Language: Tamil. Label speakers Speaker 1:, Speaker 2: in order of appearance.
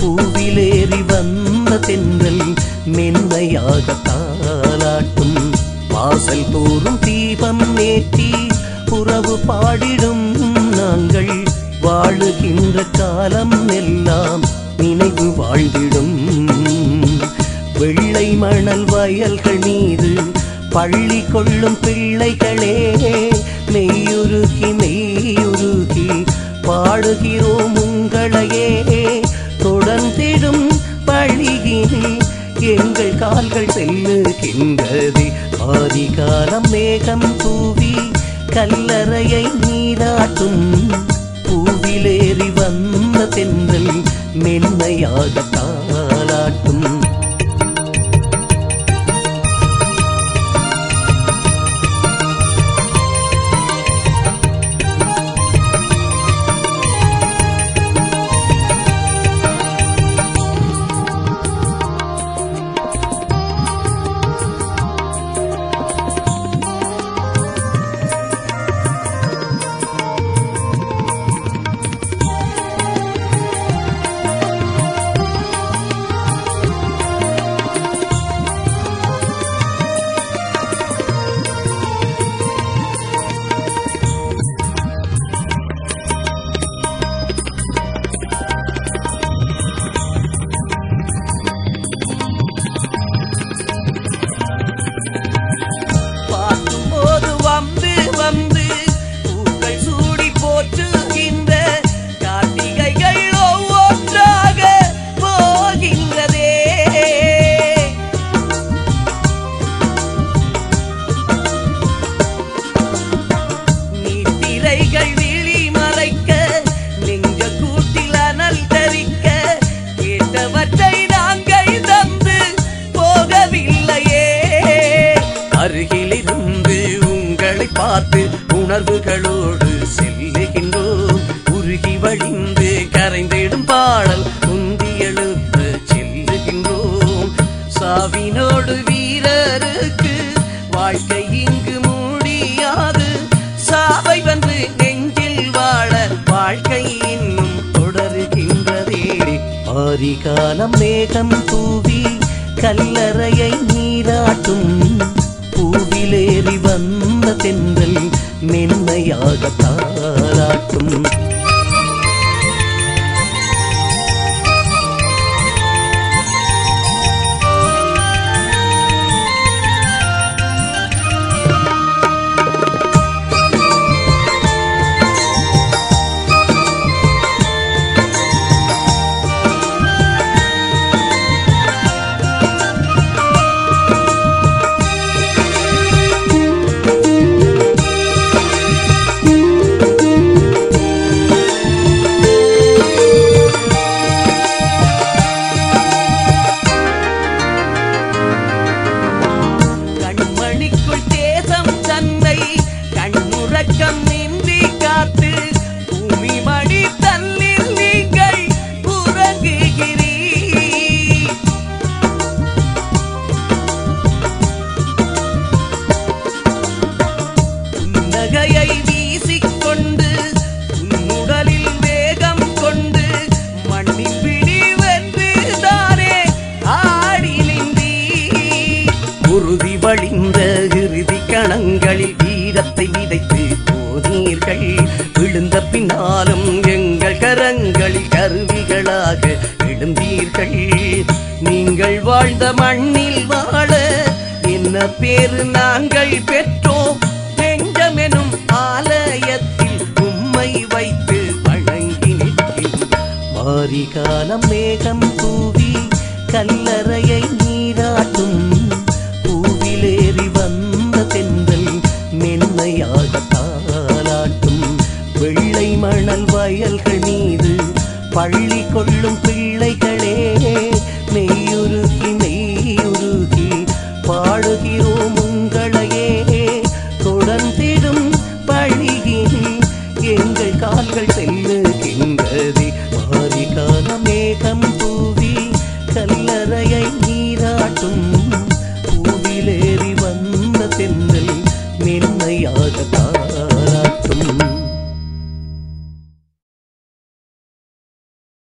Speaker 1: பூவிலேறி வந்த தென்றல் மென்மையாக தாளாட்டும் வாசல் தோறும் தீபம் ஏற்றி உறவு பாடிடும் நாங்கள் வாழுகின்ற காலம் எல்லாம் நினைவு வாழ்ந்திடும் வெள்ளை மணல் வயல்கள் மீது பள்ளி கொள்ளும் பிள்ளைகளே மெய்யுருகி மெய்யுருகி பாடுகிறோம் உங்களையே தொடர்ந்திடும் பழியினே எங்கள் கால்கள் செல்லுகின்றது ஆதிகாலம் மேகம் தூவி கல்லறையை நீராட்டும் பூவிலேறி வந்த தென்றல் மென்மையாக தாளாட்டும் பார்க்கும்போது வந்து வந்து பூக்கள் சூடி போற்றுகின்ற கார்த்திகைகள் ஒவ்வொன்றாக போகின்றதே நீத்திரைகள் விழி மறைக்க நெஞ்ச கூட்டில் அனல் தரிக்க கேட்டவற்றை நாங்கள் தந்து போகவில்லையே அருகிலிருந்து உங்களை பார்த்து உணர்வுகளோடு செல்லுகின்றோம் உருகி வழிந்து கரைந்திடும் பாடல் உந்தி எழுப்ப செல்லுகின்றோம் சாவினோடு வீரருக்கு வாழ்க்கை இங்கு முடியாது சாவை வந்து நெஞ்சில் வாழ வாழ்க்கை இன்னும் தொடருகின்றதே ஆரிகாலம் மேகம் தூவி கல்லறையை நீராட்டும் பூவிலேறி வந்த தென்றல் மென்மையாக தாளாட்டும் கண்மணிக்குள் தேசம் தன்னை கண்முறக்கம் நின்றி காத்து பூமி மணி தன்னில் நீங்கள் உறங்குகிறீர் புன்னகையை வீசிக்கொண்டு உன்னுடலில் வேகம் கொண்டு மண்ணின் பிடி வென்று தானே ஆடி நின்றீர் உறுதி வழிந்த இறுதி கணங்களில் வீரத்தை விதைத்து போனீர்கள் விழுந்த பின்னாலும் எங்கள் கரங்களில் கருவிகளாக எழுந்தீர்கள் நீங்கள் வாழ்ந்த மண்ணில் வாழ என்ன பேரு நாங்கள் பெற்றோம் நெஞ்சமெனும் ஆலயத்தில் உம்மை வைத்து வணங்கி நிற்கின்றோம் மாரிகாலம் மேகம் தூவி கல்லறையை நீராட்டும் பூவிலேறி வந்த தென்றல் மென்மையாக தாளாட்டும் வெள்ளை மணல் வயல்கள் மீது பள்ளி கொள்ளும் பிள்ளை